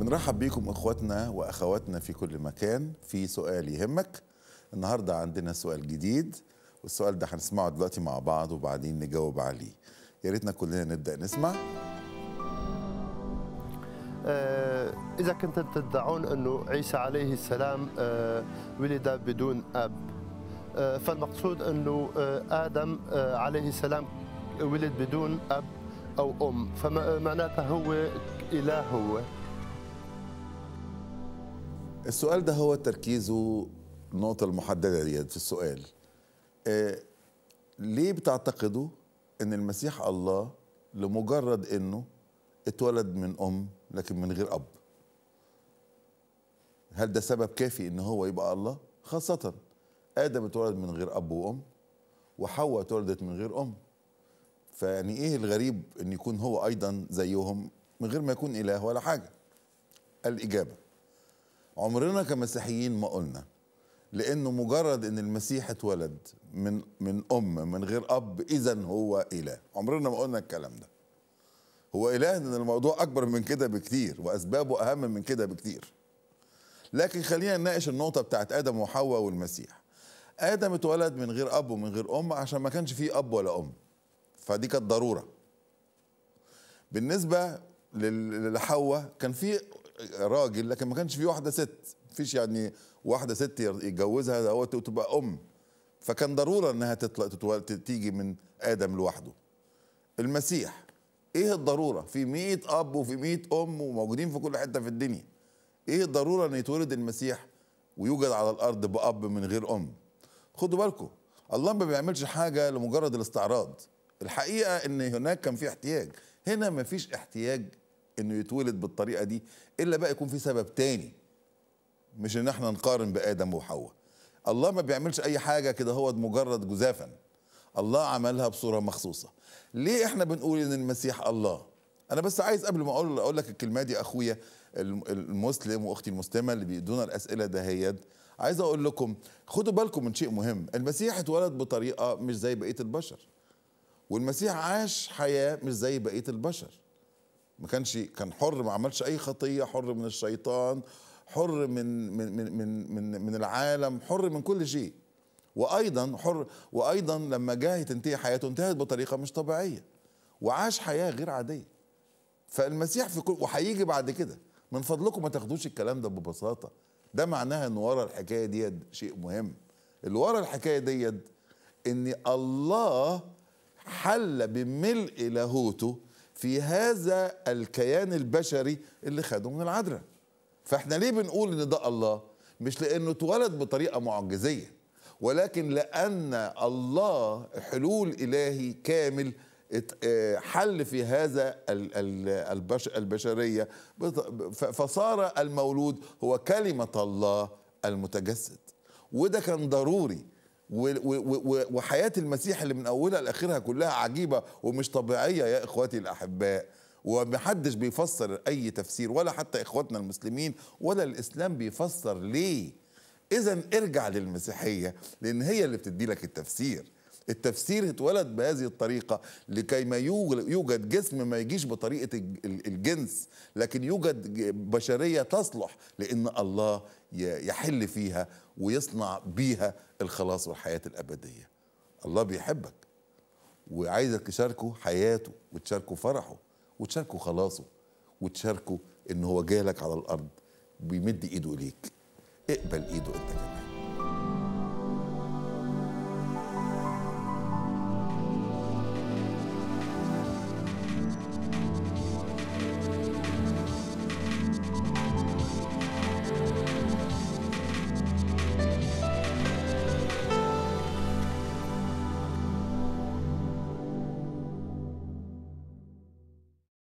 بنرحب بيكم اخواتنا واخواتنا في كل مكان في سؤال يهمك النهارده عندنا سؤال جديد والسؤال ده هنسمعه دلوقتي مع بعض وبعدين نجاوب عليه يا ريتنا كلنا نبدا نسمع آه، إذا كنتم تدعون أنه عيسى عليه السلام آه، ولد بدون أب آه، فالمقصود أنه آه، آدم آه، عليه السلام ولد بدون أب أو أم فمعناتها هو إله هو السؤال ده هو تركيزه النقطة المحددة دي في السؤال آه ليه بتعتقدوا ان المسيح الله لمجرد انه اتولد من ام لكن من غير اب هل ده سبب كافي ان هو يبقى الله خاصة ادم اتولد من غير اب وام وحواء اتولدت من غير ام فيعني ايه الغريب ان يكون هو ايضا زيهم من غير ما يكون اله ولا حاجة الاجابة عمرنا كمسيحيين ما قلنا لانه مجرد ان المسيح اتولد من من ام من غير اب اذا هو اله عمرنا ما قلنا الكلام ده هو اله ان الموضوع اكبر من كده بكتير واسبابه اهم من كده بكتير لكن خلينا نناقش النقطه بتاعت ادم وحواء والمسيح ادم اتولد من غير اب ومن غير ام عشان ما كانش فيه اب ولا ام فدي كانت ضروره بالنسبه لل- لحواء كان في راجل لكن ما كانش في واحده ست مفيش يعني واحده ست يتجوزها ده هو تبقى ام فكان ضروره انها تطلع تتولد تيجي من ادم لوحده المسيح ايه الضروره في 100 اب وفي 100 ام وموجودين في كل حته في الدنيا ايه الضروره ان يتولد المسيح ويوجد على الارض باب من غير ام خدوا بالكم الله ما بيعملش حاجه لمجرد الاستعراض الحقيقه ان هناك كان في احتياج هنا ما فيش احتياج انه يتولد بالطريقه دي الا بقى يكون في سبب تاني مش ان احنا نقارن بادم وحواء الله ما بيعملش اي حاجه كده هو مجرد جزافا الله عملها بصوره مخصوصه ليه احنا بنقول ان المسيح الله انا بس عايز قبل ما اقول اقول لك الكلمه دي اخويا الم- المسلم واختي المسلمه اللي بيدونا الاسئله دهيت عايز اقول لكم خدوا بالكم من شيء مهم المسيح اتولد بطريقه مش زي بقيه البشر والمسيح عاش حياه مش زي بقيه البشر ما كانش كان حر ما عملش اي خطيه حر من الشيطان حر من من من من من, من العالم حر من كل شيء وايضا حر وايضا لما جاء تنتهي حياته انتهت بطريقه مش طبيعيه وعاش حياه غير عاديه فالمسيح في كل وهيجي بعد كده من فضلكم ما تاخدوش الكلام ده ببساطه ده معناها ان ورا الحكايه دي شيء مهم اللي ورا الحكايه دي ان الله حل بملء لاهوته في هذا الكيان البشري اللي خده من العذراء فاحنا ليه بنقول ان ده الله مش لانه اتولد بطريقه معجزيه ولكن لان الله حلول الهي كامل ات- آه، حل في هذا ال- ال- البش البشريه بط- ف- فصار المولود هو كلمه الله المتجسد وده كان ضروري و- و- و- وحياه المسيح اللي من اولها لاخرها كلها عجيبه ومش طبيعيه يا اخواتي الاحباء ومحدش بيفسر اي تفسير ولا حتى اخواتنا المسلمين ولا الاسلام بيفسر ليه اذا ارجع للمسيحيه لان هي اللي بتدي لك التفسير التفسير اتولد بهذه الطريقة لكي ما يوجد يوجد جسم ما يجيش بطريقة الج- ال- الجنس لكن يوجد ج- بشرية تصلح لأن الله ي- يحل فيها ويصنع بيها الخلاص والحياة الأبدية الله بيحبك وعايزك تشاركه حياته وتشاركه فرحه وتشاركه خلاصه وتشاركه ان هو جالك على الارض بيمد ايده اليك اقبل ايده انت